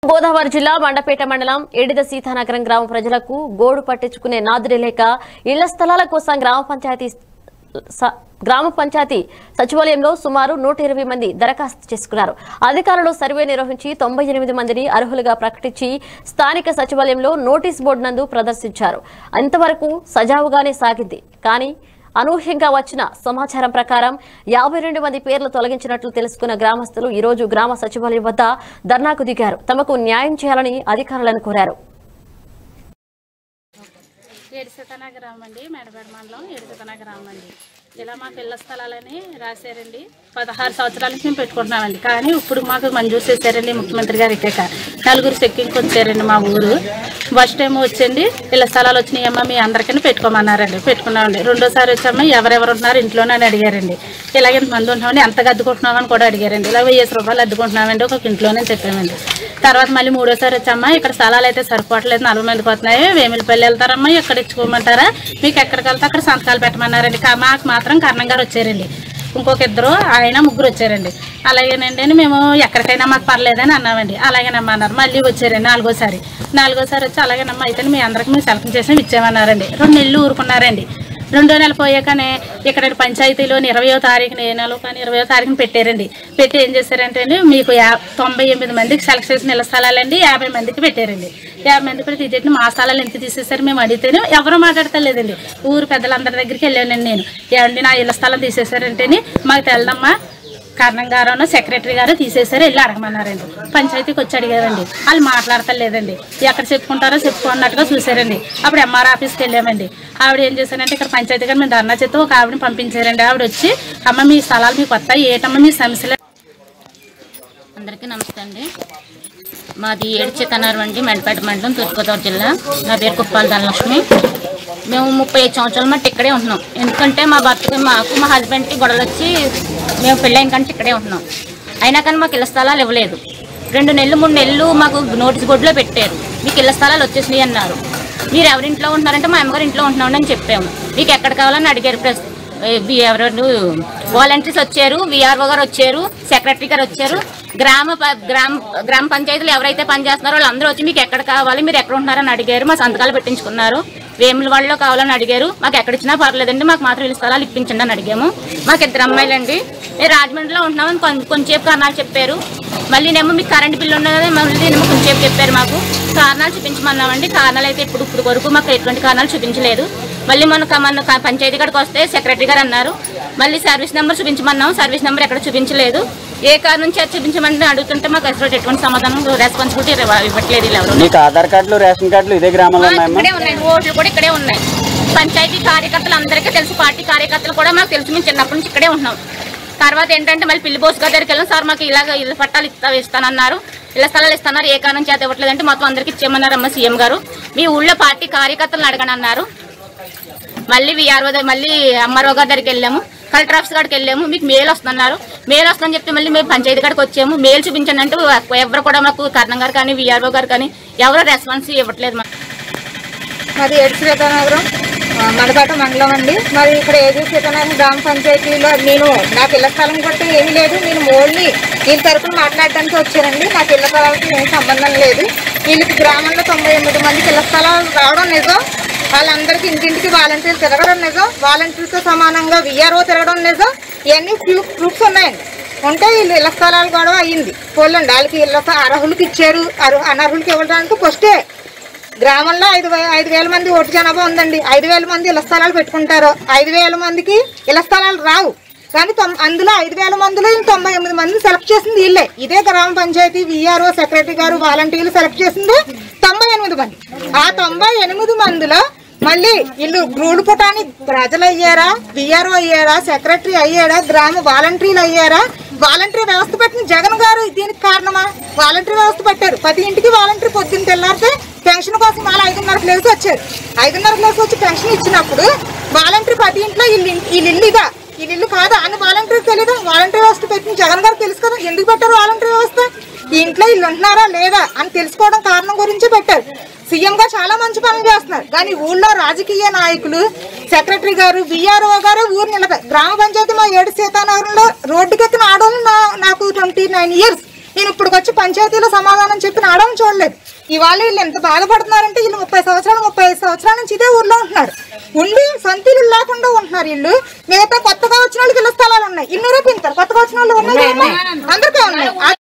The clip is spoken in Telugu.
గోదావరి జిల్లా మండపేట మండలం ఎడిద సీతానగరం గ్రామ ప్రజలకు గోడు పట్టించుకునే నాదుడి లేక ఇళ్ల స్థలాల కోసం గ్రామ పంచాయతీ స- గ్రామ పంచాయతీ సచివాలయంలో సుమారు నూట ఇరవై మంది దరఖాస్తు చేసుకున్నారు అధికారులు సర్వే నిర్వహించి తొంభై ఎనిమిది మందిని అర్హులుగా ప్రకటించి స్థానిక సచివాలయంలో నోటీస్ బోర్డు నందు ప్రదర్శించారు అంతవరకు సజావుగానే సాగింది కానీ అనూహ్యంగా వచ్చిన సమాచారం ప్రకారం యాభై రెండు మంది పేర్లు తొలగించినట్లు తెలుసుకున్న గ్రామస్తులు ఈ రోజు గ్రామ సచివాలయం వద్ద ధర్నాకు దిగారు తమకు న్యాయం చేయాలని అధికారులను కోరారు ఏడుసతన గ్రామం అండి మేడపేట మండలం ఏడుసతన గ్రామం అండి ఇలా మాకు ఇళ్ల స్థలాలని రాశారండి పదహారు సంవత్సరాల నుంచి మేము పెట్టుకుంటున్నామండి కానీ ఇప్పుడు మాకు మంజూరు చేశారండి ముఖ్యమంత్రి గారు ఎక్కాక నలుగురు చెక్కింగ్కి వచ్చారండి మా ఊరు ఫస్ట్ టైం వచ్చండి ఇళ్ల స్థలాలు వచ్చినాయమ్మా మీ అందరికీ పెట్టుకోమన్నారండి పెట్టుకున్నామండి రెండోసారి వచ్చామ్మా ఎవరెవరు ఉన్నారు ఇంట్లోనే అని అడిగారండి ఇలాగ ఎంతమంది ఉంటున్నామని ఎంతగా అద్దుకుంటున్నామని కూడా అడిగారండి ఇలా వెయ్యి రూపాయలు అద్దుకుంటున్నామండి ఒక ఇంట్లోనే చెప్పామండి తర్వాత మళ్ళీ మూడోసారి వచ్చామ్మా ఇక్కడ స్థలాలు అయితే సరిపోవట్లేదు నలభై మందికి వస్తున్నాయి వేమిలిపల్లి వెళ్తారమ్మా ఎక్కడ ఇచ్చుకోమంటారా మీకు ఎక్కడికి వెళ్తే అక్కడ సంతకాలు పెట్టమన్నారండి కా- మాకు మాత్రం కర్ణం గారు వచ్చారండి ఇంకొక ఇద్దరు ఆయన ముగ్గురు వచ్చారండి అలాగేనండి అని మేము ఎక్కడికైనా మాకు పర్లేదని అన్నామండి అలాగేనమ్మా అన్నారు మళ్ళీ వచ్చారండి నాలుగోసారి నాలుగోసారి వచ్చి అలాగేనమ్మా అయితే మీ అందరికి మేము సెలెక్ట్ చేసి ఇచ్చామన్నారండి రెండు నెలలు ఊరుకున్నారండి రెండో నెల పోయాకనే ఇక్కడ పంచాయతీలోని ఇరవయో తారీఖున ఏ నెల కానీ ఇరవయో తారీఖున పెట్టారండి పెట్టి ఏం చేశారంటే అండి మీకు యా తొంభై ఎనిమిది మందికి సెలెక్ట్ చేసిన ఇళ్ల స్థలాలండి యాభై మందికి పెట్టారండి యాభై మంది పెట్టి తీసేటి మా స్థలాలు ఎంత తీసేసారు మేము అడిగితేనే ఎవరు మాట్లాడతలేదండి ఊరు పెద్దలందరి దగ్గరికి వెళ్ళానండి నేను ఏమండి నా ఇళ్ల స్థలం తీసేశారంటేని మాకు తెలదమ్మా కర్ణం గారు సెక్రటరీ గారు తీసేశారు వెళ్ళి అడగమన్నారండి పంచాయతీకి వచ్చి అడిగారండి వాళ్ళు మాట్లాడతలేదండి ఎక్కడ చెప్పుకుంటారో చెప్పుకున్నట్టుగా చూసారండి అప్పుడు ఎంఆర్ ఆఫీస్కి వెళ్ళామండి ఆవిడ ఏం చేశారంటే ఇక్కడ పంచాయతీ గారు మేము ధర్నా చేస్తే ఒక ఆవిడని పంపించారండి ఆవిడ వచ్చి అమ్మ మీ స్థలాలు మీకు వస్తాయి ఏటమ్మ మీ సమస్యలు అందరికీ నమస్తే అండి మాది ఏడుచేతనారు అండి మెండపేట మండలం తూర్పుగోదావరి జిల్లా నా పేరు కుప్పాల ధనలక్ష్మి మేము ముప్పై ఐదు సంవత్సరాల మట్టి ఇక్కడే ఉంటున్నాం ఎందుకంటే మా భర్తకి మాకు మా హస్బెండ్కి గొడవలు వచ్చి మేము పెళ్ళైన కంటే ఇక్కడే ఉంటున్నాం అయినా కానీ మాకు ఇళ్ల స్థలాలు ఇవ్వలేదు రెండు నెలలు మూడు నెలలు మాకు నోటీస్ బోర్డులో పెట్టారు మీకు ఇళ్ల స్థలాలు వచ్చేసినాయి అన్నారు మీరు ఎవరింట్లో ఉంటున్నారంటే మా అమ్మగారు ఇంట్లో ఉంటున్నామని అని చెప్పాము మీకు ఎక్కడ కావాలని అడిగారు ప్రెస్ వి- ఎవరు వాలంటీర్స్ వచ్చారు విఆర్ఓ గారు వచ్చారు సెక్రటరీ గారు వచ్చారు గ్రామ ప- గ్రామ గ్రామ పంచాయతీలు ఎవరైతే పనిచేస్తున్నారో వాళ్ళందరూ వచ్చి మీకు ఎక్కడ కావాలి మీరు ఎక్కడ ఉంటున్నారని అడిగారు మా సంతకాలు పెట్టించుకున్నారు వేముల వాళ్ళలో కావాలని అడిగారు మాకు ఎక్కడ ఇచ్చినా పర్లేదండి మాకు మాత్రం ఇల్లు స్థలాలు ఇప్పించండి అని అడిగాము మాకు ఇద్దరు అమ్మాయిలండి మేము రాజమండ్రిలో ఉంటున్నామని కొం- కొంచెంసేపు కారణాలు చెప్పారు మళ్ళీ నేమో మీకు కరెంట్ బిల్లు ఉన్నది కదా మళ్ళీ ఏమో కొంచెంసేపు చెప్పారు మాకు కారణాలు చూపించమన్నామండి కారణాలు అయితే ఇప్పుడు ఇప్పుడు వరకు మాకు ఎటువంటి కారణాలు చూపించలేదు మళ్ళీ మన మన క- పంచాయతీ కాడికి వస్తే సెక్రటరీ గారు అన్నారు మళ్ళీ సర్వీస్ నెంబర్ చూపించమన్నాం సర్వీస్ నెంబర్ ఎక్కడ చూపించలేదు ఏ కారణం చేత చూపించమని అడుగుతుంటే మాకు అసలు ఎటువంటి సమాధానం రెస్పాన్సిబిలిటీ ఇవ్వట్లేదు వీళ్ళు ఎవరు మీకు ఆధార్ కార్డులు రేషన్ కార్డులు ఇదే గ్రామంలో ఉన్నాయమ్మా ఇక్కడే ఉన్నాయి ఓట్లు కూడా ఇక్కడే ఉన్నాయి పంచాయతీ కార్యకర్తలు అందరికీ తెలుసు పార్టీ కార్యకర్తలు కూడా మాకు తెలుసు మేము చిన్నప్పటి నుంచి ఇక్కడే ఉంటున్నాం తర్వాత ఏంటంటే మళ్ళీ పిల్లి బోస్ గారి దగ్గరికి వెళ్ళాం సార్ మాకు ఇలాగ ఇళ్ళ పట్టాలు ఇస్తా ఇస్తానన్నారు ఇళ్ళ స్థలాలు ఇస్తున్నారు ఏ కారణం చేత ఇవ్వట్లేదంటే మొత్తం అందరికి ఇచ్చేయమన్నారు అమ్మ సీఎం గారు మీ ఊళ్ళో పార్టీ కార్యకర్తలను అడగని అన్నారు మళ్ళీ విఆర్ఓ దగ్గర మళ్ళీ ఎంఆర్ఓ గారి దగ్గరికి వెళ్ళాము కలెక్టర్ ఆఫీస్ కాడికి వెళ్ళాము మీకు మెయిల్ వస్తున్నారు మెయిల్ వస్తుందని చెప్తే మళ్ళీ మేము పంచాయతీ కాడికి వచ్చాము మెయిల్ చూపించండి అంటే ఎవరు కూడా మాకు కర్ణం గారు కానీ విఆర్ఓ గారు కానీ ఎవరు రెస్పాన్స్ ఇవ్వట్లేదు మాకు మాది ఏడు సీతానగరం ఆ, మడపేట మండలం అండి మరి ఇక్కడ ఏజీ సీతానగరం గ్రామ పంచాయతీలో నేను నాకు ఇళ్ల స్థలం గట్రా ఏమీ లేదు నేను ఓన్లీ వీళ్ళ తరపున మాట్లాడడానికి వచ్చానండి నాకు ఇళ్ల స్థలాలకి ఏం సంబంధం లేదు వీళ్ళకి గ్రామంలో తొంభై ఎనిమిది మందికి ఇళ్ల స్థలాలు రావడం నిజం వాళ్ళందరికీ ఇంటింటికి వాలంటీర్లు తిరగడం నిజం వాలంటీర్తో సమానంగా విఆర్ఓ తిరగడం నిజం ఇవన్నీ ప్రూఫ్ ప్రూఫ్స్ ఉన్నాయండి ఉంటే వీళ్ళు ఇళ్ల స్థలాలు గొడవ అయ్యింది పోలండి వాళ్ళకి ఇళ్ళ స్థ- అర్హులకి ఇచ్చారు అర్హు అనర్హులకి ఇవ్వడానికి ఫస్టే గ్రామంలో ఐదు వే- ఐదు వేల మంది ఓటు జనాభా ఉందండి ఐదు వేల మంది ఇళ్ల స్థలాలు పెట్టుకుంటారు ఐదు వేల మందికి ఇళ్ల స్థలాలు రావు కానీ తొమ్- అందులో ఐదు వేల మందిలో ఈ తొంభై ఎనిమిది మంది సెలెక్ట్ చేసింది వీళ్ళే ఇదే గ్రామ పంచాయతీ విఆర్ఓ సెక్రటరీ గారు వాలంటీర్లు సెలెక్ట్ చేసింది తొంభై ఎనిమిది మంది ఆ తొంభై ఎనిమిది మందిలో మళ్ళీ వీళ్ళు రూల్ పుటాని ప్రజలు అయ్యారా విఆర్ఓ అయ్యారా సెక్రటరీ అయ్యారా గ్రామ వాలంటీర్లు అయ్యారా వాలంటీర్ వ్యవస్థ పెట్టిన జగన్ గారు దీనికి కారణమా వాలంటీర్ వ్యవస్థ పెట్టారు ప్రతి ఇంటికి వాలంటీర్ పొద్దున్న తెల్లారితే పెన్షన్ కోసం వాళ్ళు ఐదున్నర ప్లేస్ వచ్చారు ఐదున్నర ప్లేస్ వచ్చి పెన్షన్ ఇచ్చినప్పుడు వాలంటీర్ ప్రతి ఇంట్లో వీళ్ళు వీళ్ళు ఇల్లుగా వీళ్ళు ఇల్లు కాదా అని వాలంటీర్ తెలియదు వాలంటీర్ వ్యవస్థ పెట్టిన జగన్ గారు తెలుసు కదా ఎందుకు పెట్టారు వాలంటీర్ వ్యవస్థ ఈ ఇంట్లో వీళ్ళు ఉంటున్నారా లేదా అని తెలుసుకోవడం కారణం గురించి పెట్టారు సీఎం గా చాలా మంచి పనులు చేస్తున్నారు కానీ ఊళ్ళో రాజకీయ నాయకులు సెక్రటరీ గారు విఆర్ఓ గారు ఊరు నిలబ గ్రామ పంచాయతీ మా ఏడు సీతానగరంలో రోడ్డుకెక్కిన ఆడవాళ్ళు నా నాకు ట్వంటీ నైన్ ఇయర్స్ నేను ఇప్పుడు వచ్చి పంచాయతీలో సమాధానం చెప్పిన ఆడవాళ్ళని చూడలేదు ఇవాళ వీళ్ళు ఎంత బాధపడుతున్నారంటే వీళ్ళు ముప్పై సంవత్సరాలు ముప్పై ఐదు సంవత్సరాల నుంచి ఇదే ఊర్లో ఉంటున్నారు ఉండి సొంత ఇల్లు లేకుండా ఉంటున్నారు ఇల్లు మిగతా కొత్తగా వచ్చిన వాళ్ళకి ఇళ్ళ స్థలాలు ఉన్నాయి ఇన్నూరే పింతారు కొత్తగా వచ్చిన వాళ్ళు ఉన్నాయి అందరికీ ఉన్నాయి